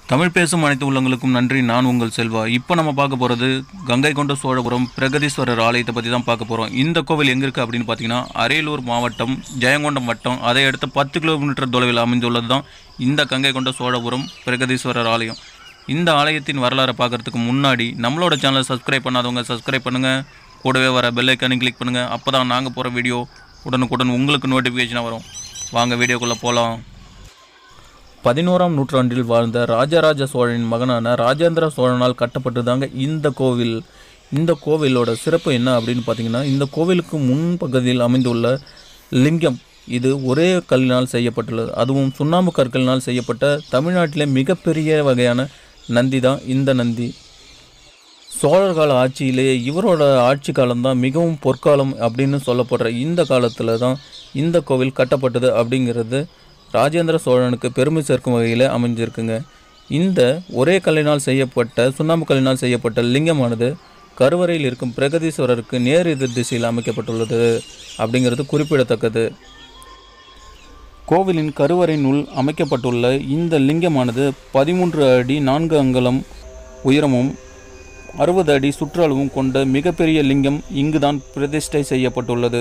தமிழ் பேசும் அனைத்து உள்ளங்களுக்கும் நன்றி நான் உங்கள் செல்வா இப்போ நம்ம பார்க்க போகிறது கங்கை கொண்ட சோழபுரம் பிரகதீஸ்வரர் ஆலயத்தை பற்றி தான் பார்க்க போகிறோம் இந்த கோவில் எங்கே இருக்குது அப்படின்னு பார்த்தீங்கன்னா அரியலூர் மாவட்டம் ஜெயங்கொண்டம் வட்டம் அதை அடுத்து பத்து கிலோமீட்டர் தொலைவில் அமைந்துள்ளது தான் இந்த கங்கை கொண்ட சோழபுரம் பிரகதீஸ்வரர் ஆலயம் இந்த ஆலயத்தின் வரலாறை பார்க்கறதுக்கு முன்னாடி நம்மளோட சேனலை சப்ஸ்கிரைப் பண்ணாதவங்க சப்ஸ்கிரைப் பண்ணுங்கள் கூடவே வர பெல் ஐக்கானையும் கிளிக் பண்ணுங்கள் அப்போ தான் நாங்கள் போகிற வீடியோ உடனுக்குடன் உங்களுக்கு நோட்டிஃபிகேஷனாக வரும் வாங்க வீடியோக்குள்ளே போகலாம் பதினோராம் நூற்றாண்டில் வாழ்ந்த ராஜராஜ சோழனின் மகனான ராஜேந்திர சோழனால் கட்டப்பட்டதாங்க இந்த கோவில் இந்த கோவிலோட சிறப்பு என்ன அப்படின்னு பார்த்தீங்கன்னா இந்த கோவிலுக்கு முன்பகுதியில் அமைந்துள்ள லிங்கம் இது ஒரே கல்லினால் செய்யப்பட்டுள்ளது அதுவும் சுண்ணாம்பு கற்களினால் செய்யப்பட்ட தமிழ்நாட்டிலே மிகப்பெரிய வகையான நந்தி தான் இந்த நந்தி சோழர் கால ஆட்சியிலே இவரோட ஆட்சி காலம்தான் மிகவும் பொற்காலம் அப்படின்னு சொல்லப்படுற இந்த காலத்தில் தான் இந்த கோவில் கட்டப்பட்டது அப்படிங்கிறது ராஜேந்திர சோழனுக்கு பெருமை சேர்க்கும் வகையில் அமைஞ்சிருக்குங்க இந்த ஒரே கல்லினால் செய்யப்பட்ட சுண்ணாம்பு கல்லினால் செய்யப்பட்ட லிங்கமானது கருவறையில் இருக்கும் பிரகதீஸ்வரருக்கு நேர் எதிர் திசையில் அமைக்கப்பட்டுள்ளது அப்படிங்கிறது குறிப்பிடத்தக்கது கோவிலின் கருவறையினுள் அமைக்கப்பட்டுள்ள இந்த லிங்கமானது பதிமூன்று அடி நான்கு அங்குலம் உயரமும் அறுபது அடி சுற்றளவும் கொண்ட மிகப்பெரிய லிங்கம் இங்குதான் பிரதிஷ்டை செய்யப்பட்டுள்ளது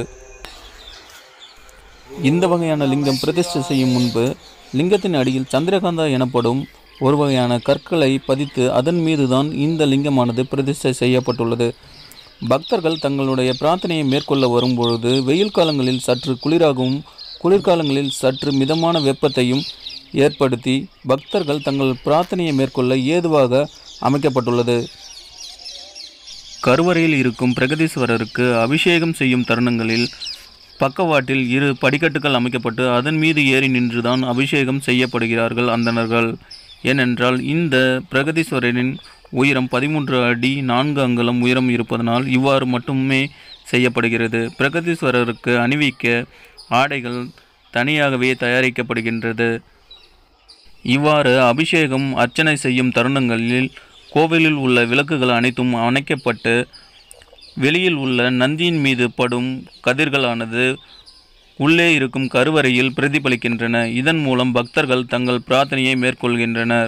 இந்த வகையான லிங்கம் பிரதிஷ்டை செய்யும் முன்பு லிங்கத்தின் அடியில் சந்திரகாந்தா எனப்படும் ஒரு வகையான கற்களை பதித்து அதன் மீதுதான் இந்த லிங்கமானது பிரதிஷ்டை செய்யப்பட்டுள்ளது பக்தர்கள் தங்களுடைய பிரார்த்தனையை மேற்கொள்ள வரும்பொழுது வெயில் காலங்களில் சற்று குளிராகவும் குளிர்காலங்களில் சற்று மிதமான வெப்பத்தையும் ஏற்படுத்தி பக்தர்கள் தங்கள் பிரார்த்தனையை மேற்கொள்ள ஏதுவாக அமைக்கப்பட்டுள்ளது கருவறையில் இருக்கும் பிரகதீஸ்வரருக்கு அபிஷேகம் செய்யும் தருணங்களில் பக்கவாட்டில் இரு படிக்கட்டுகள் அமைக்கப்பட்டு அதன் மீது ஏறி நின்றுதான் அபிஷேகம் செய்யப்படுகிறார்கள் அந்தணர்கள் ஏனென்றால் இந்த பிரகதீஸ்வரரின் உயரம் பதிமூன்று அடி நான்கு அங்குலம் உயரம் இருப்பதனால் இவ்வாறு மட்டுமே செய்யப்படுகிறது பிரகதீஸ்வரருக்கு அணிவிக்க ஆடைகள் தனியாகவே தயாரிக்கப்படுகின்றது இவ்வாறு அபிஷேகம் அர்ச்சனை செய்யும் தருணங்களில் கோவிலில் உள்ள விளக்குகள் அனைத்தும் அணைக்கப்பட்டு வெளியில் உள்ள நந்தியின் மீது படும் கதிர்களானது உள்ளே இருக்கும் கருவறையில் பிரதிபலிக்கின்றன இதன் மூலம் பக்தர்கள் தங்கள் பிரார்த்தனையை மேற்கொள்கின்றனர்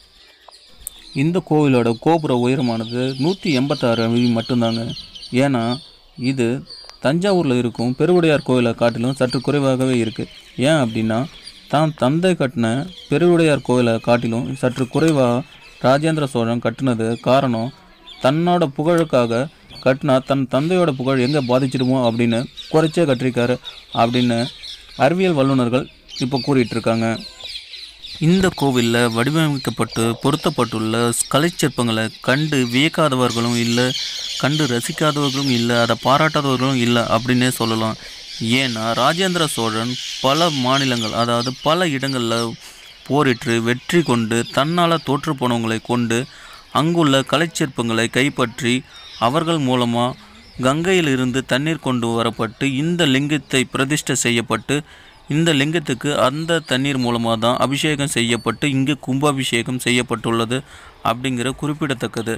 இந்த கோவிலோட கோபுர உயரமானது நூற்றி எண்பத்தாறு அடி மட்டும்தாங்க ஏன்னா இது தஞ்சாவூரில் இருக்கும் பெருவுடையார் கோவிலை காட்டிலும் சற்று குறைவாகவே இருக்குது ஏன் அப்படின்னா தான் தந்தை கட்டின பெருவுடையார் கோவிலை காட்டிலும் சற்று குறைவாக ராஜேந்திர சோழன் கட்டினது காரணம் தன்னோட புகழுக்காக கட்டினா தன் தந்தையோட புகழ் எங்கே பாதிச்சிடுமோ அப்படின்னு குறைச்சே கட்டிருக்காரு அப்படின்னு அறிவியல் வல்லுநர்கள் இப்போ கூறிட்டு இருக்காங்க இந்த கோவிலில் வடிவமைக்கப்பட்டு பொருத்தப்பட்டுள்ள கலைச்சிற்பங்களை கண்டு வியக்காதவர்களும் இல்லை கண்டு ரசிக்காதவர்களும் இல்லை அதை பாராட்டாதவர்களும் இல்லை அப்படின்னே சொல்லலாம் ஏன்னா ராஜேந்திர சோழன் பல மாநிலங்கள் அதாவது பல இடங்களில் போரிட்டு வெற்றி கொண்டு தன்னால் தோற்று போனவங்களை கொண்டு அங்குள்ள கலைச்சிற்பங்களை கைப்பற்றி அவர்கள் மூலமாக கங்கையிலிருந்து தண்ணீர் கொண்டு வரப்பட்டு இந்த லிங்கத்தை பிரதிஷ்டை செய்யப்பட்டு இந்த லிங்கத்துக்கு அந்த தண்ணீர் மூலமாக தான் அபிஷேகம் செய்யப்பட்டு இங்கு கும்பாபிஷேகம் செய்யப்பட்டுள்ளது அப்படிங்கிற குறிப்பிடத்தக்கது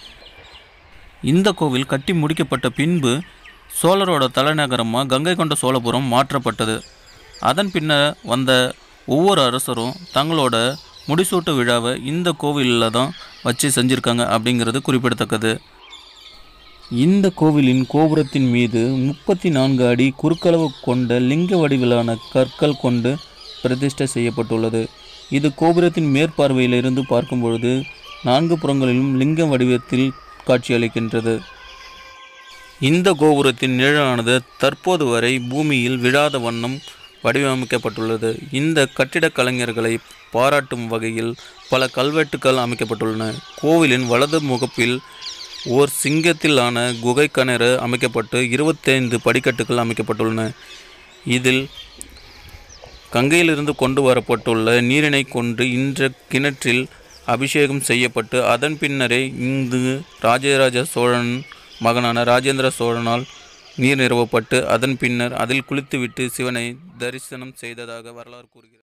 இந்த கோவில் கட்டி முடிக்கப்பட்ட பின்பு சோழரோட தலைநகரமாக கங்கை கொண்ட சோழபுரம் மாற்றப்பட்டது அதன் பின்னர் வந்த ஒவ்வொரு அரசரும் தங்களோட முடிசூட்டு விழாவை இந்த கோவிலில் தான் வச்சு செஞ்சுருக்காங்க அப்படிங்கிறது குறிப்பிடத்தக்கது இந்த கோவிலின் கோபுரத்தின் மீது முப்பத்தி நான்கு அடி குறுக்களவு கொண்ட லிங்க வடிவிலான கற்கள் கொண்டு பிரதிஷ்டை செய்யப்பட்டுள்ளது இது கோபுரத்தின் மேற்பார்வையிலிருந்து பார்க்கும் பொழுது நான்கு புறங்களிலும் லிங்க வடிவத்தில் காட்சியளிக்கின்றது இந்த கோபுரத்தின் நிழலானது தற்போது வரை பூமியில் விழாத வண்ணம் வடிவமைக்கப்பட்டுள்ளது இந்த கட்டிடக் கலைஞர்களை பாராட்டும் வகையில் பல கல்வெட்டுக்கள் அமைக்கப்பட்டுள்ளன கோவிலின் வலது முகப்பில் ஓர் சிங்கத்திலான குகை கிணறு அமைக்கப்பட்டு இருபத்தைந்து படிக்கட்டுகள் அமைக்கப்பட்டுள்ளன இதில் கங்கையிலிருந்து கொண்டு வரப்பட்டுள்ள நீரினை கொண்டு இந்த கிணற்றில் அபிஷேகம் செய்யப்பட்டு அதன் பின்னரே இங்கு ராஜராஜ சோழன் மகனான ராஜேந்திர சோழனால் நீர் நிறுவப்பட்டு அதன் பின்னர் அதில் குளித்துவிட்டு சிவனை தரிசனம் செய்ததாக வரலாறு கூறுகிறது